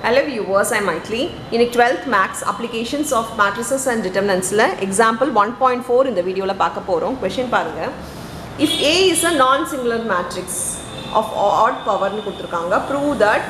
Hello viewers, I'm Maitli. இன்னைக்கு 12th Max Applications of Matrices and Determinantsல example 1.4 இந்த வீடியோவில் பார்க்க போகிறோம் கொஷின் பாருங்க if A is a non-singular matrix of odd powerன்னு கொடுத்துருக்காங்க prove that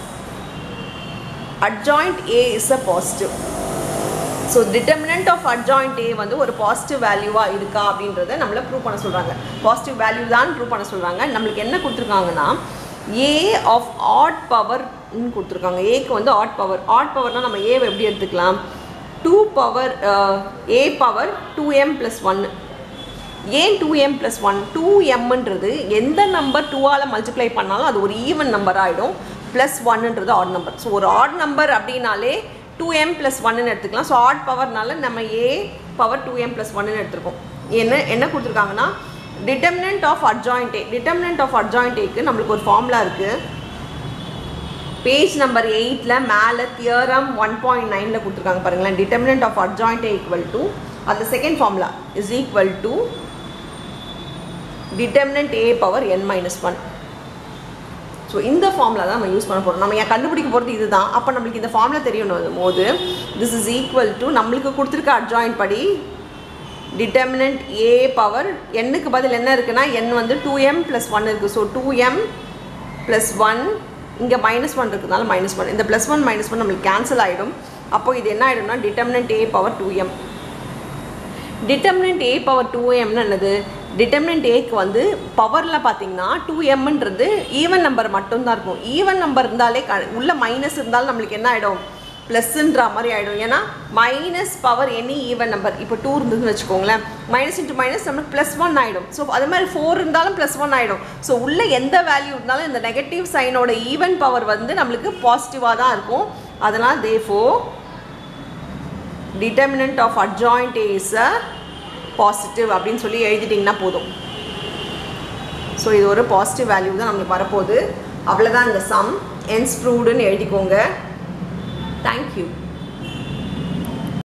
adjoint A is a positive so determinant of adjoint A வந்து ஒரு பாசிட்டிவ் வேல்யூவாக இருக்கா அப்படின்றத நம்மளை ப்ரூவ் பண்ண சொல்கிறாங்க பாசிட்டிவ் வேல்யூ தான் ப்ரூவ் பண்ண சொல்கிறாங்க நம்மளுக்கு என்ன கொடுத்துருக்காங்கன்னா ஏ ஆஃப் ஆட் பவர்னு கொடுத்துருக்காங்க ஏக்கு வந்து ஆட் பவர் ஆட் பவர்னால் நம்ம ஏவை எப்படி எடுத்துக்கலாம் two power A power two M plus ஒன்று ஏன் two M plus one two எம்ன்றது எந்த நம்பர் டூவால் மல்டிப்ளை பண்ணாலும் அது ஒரு ஈவன் நம்பர் ஆகிடும் ப்ளஸ் ஒன்னுன்றது ஆட் நம்பர் ஸோ ஒரு ஆட் நம்பர் அப்படின்னாலே டூ எம் ப்ளஸ் ஒன்னு எடுத்துக்கலாம் ஸோ ஆட் பவர்னால நம்ம A power two M plus ஒன்னு எடுத்திருக்கோம் என்ன என்ன கொடுத்துருக்காங்கன்னா determinant of adjoint A determinant of adjoint ஏக்கு நம்மளுக்கு ஒரு ஃபார்முலா இருக்குது பேஜ் நம்பர் எயிட்டில் மேலே தியரம் ஒன் பாயிண்ட் நைனில் கொடுத்துருக்காங்க பாருங்களேன் determinant of adjoint A equal to அந்த second formula is equal to determinant A power N minus one so இந்த ஃபார்முலா தான் நம்ம யூஸ் பண்ண போகிறோம் நம்ம ஏன் கண்டுபிடிக்க போகிறது இதுதான் அப்போ நம்மளுக்கு இந்த ஃபார்முலா தெரியணும் போது திஸ் இஸ் ஈக்குவல் டு நம்மளுக்கு கொடுத்துருக்க அட்ஜாயின்ட் படி டிட்டர்மினன்ட் ஏ பவர் எண்ணுக்கு பதில் என்ன இருக்குன்னா என் வந்து டூ எம் ப்ளஸ் ஒன் இருக்குது so two M plus one இங்கே மைனஸ் ஒன் இருக்கிறதுனால மைனஸ் ஒன் இந்த ப்ளஸ் ஒன் மைனஸ் ஒன் நம்மளுக்கு கேன்சல் ஆகிடும் அப்போ இது என்ன ஆகிடும்னா determinant A power two M determinant A power two எம்னு என்னது டிட்டர்மினன்ட் ஏக்கு வந்து பவரில் பார்த்தீங்கன்னா டூ எம்ன்றது ஈவன் நம்பர் மட்டும்தான் இருக்கும் ஈவன் நம்பர் இருந்தாலே க உள்ள மைனஸ் இருந்தாலும் நம்மளுக்கு என்ன ஆகிடும் ப்ளஸ்ன்ற மாதிரி ஆகிடும் ஏன்னா minus power any even number இப்போ டூ இருந்ததுன்னு வச்சுக்கோங்களேன் மைனஸ் இன்ட்டு மைனஸ் நம்மளுக்கு ப்ளஸ் ஒன் ஆகிடும் ஸோ அது மாதிரி ஃபோர் இருந்தாலும் ப்ளஸ் ஒன் ஆகிடும் ஸோ உள்ள எந்த வேல்யூ இருந்தாலும் இந்த நெகட்டிவ் சைனோட ஈவன் பவர் வந்து நம்மளுக்கு பாசிட்டிவாக தான் இருக்கும் அதனால் therefore determinant of adjoint is a positive அப்படின்னு சொல்லி எழுதிட்டிங்கன்னா போதும் ஸோ இது ஒரு பாசிட்டிவ் வேல்யூ தான் நம்மளுக்கு வரப்போகுது அவ்வளோதான் இந்த சம் என்ஸ் ப்ரூவ்டுன்னு எழுதிக்கோங்க தேங்க்யூ